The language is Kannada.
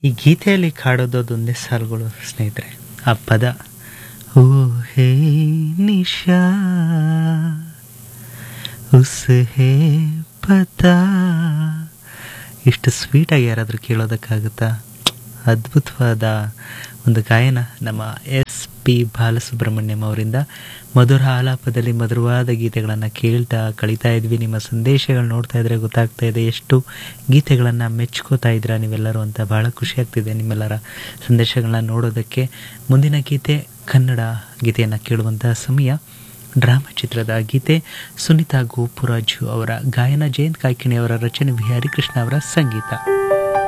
ಈ ಗೀತೆಯಲ್ಲಿ ಕಾಡೋದು ಅದೊಂದೇ ಸಾಲುಗಳು ಸ್ನೇಹಿತರೆ ಆ ಪದ ಓ ಹೇ ನಿಶಾ ಉಸ್ ಹೇ ಪತಾ ಇಷ್ಟು ಸ್ವೀಟಾಗಿ ಯಾರಾದರೂ ಕೇಳೋದಕ್ಕಾಗುತ್ತಾ ಅದ್ಭುತವಾದ ಒಂದು ಗಾಯನ ನಮ್ಮ ಎಸ್ ಪಿ ಬಾಲಸುಬ್ರಹ್ಮಣ್ಯಂ ಅವರಿಂದ ಮಧುರ ಆಲಾಪದಲ್ಲಿ ಮಧುರವಾದ ಗೀತೆಗಳನ್ನು ಕೇಳ್ತಾ ಕಳೀತಾ ಇದ್ವಿ ನಿಮ್ಮ ಸಂದೇಶಗಳು ನೋಡ್ತಾ ಇದ್ರೆ ಗೊತ್ತಾಗ್ತಾ ಇದೆ ಎಷ್ಟು ಗೀತೆಗಳನ್ನು ಮೆಚ್ಕೋತಾ ಇದ್ದೀರಾ ನೀವೆಲ್ಲರೂ ಅಂತ ಬಹಳ ಖುಷಿ ಆಗ್ತಿದೆ ನಿಮ್ಮೆಲ್ಲರ ಸಂದೇಶಗಳನ್ನ ನೋಡೋದಕ್ಕೆ ಮುಂದಿನ ಗೀತೆ ಕನ್ನಡ ಗೀತೆಯನ್ನು ಕೇಳುವಂತಹ ಸಮಯ ಡ್ರಾಮಾ ಚಿತ್ರದ ಗೀತೆ ಸುನೀತಾ ಗೋಪುರಾಜು ಅವರ ಗಾಯನ ಜಯಂತ್ ಕಾಯ್ಕಿಣಿ ಅವರ ರಚನೆ ವಿ ಹರಿಕೃಷ್ಣ ಅವರ ಸಂಗೀತ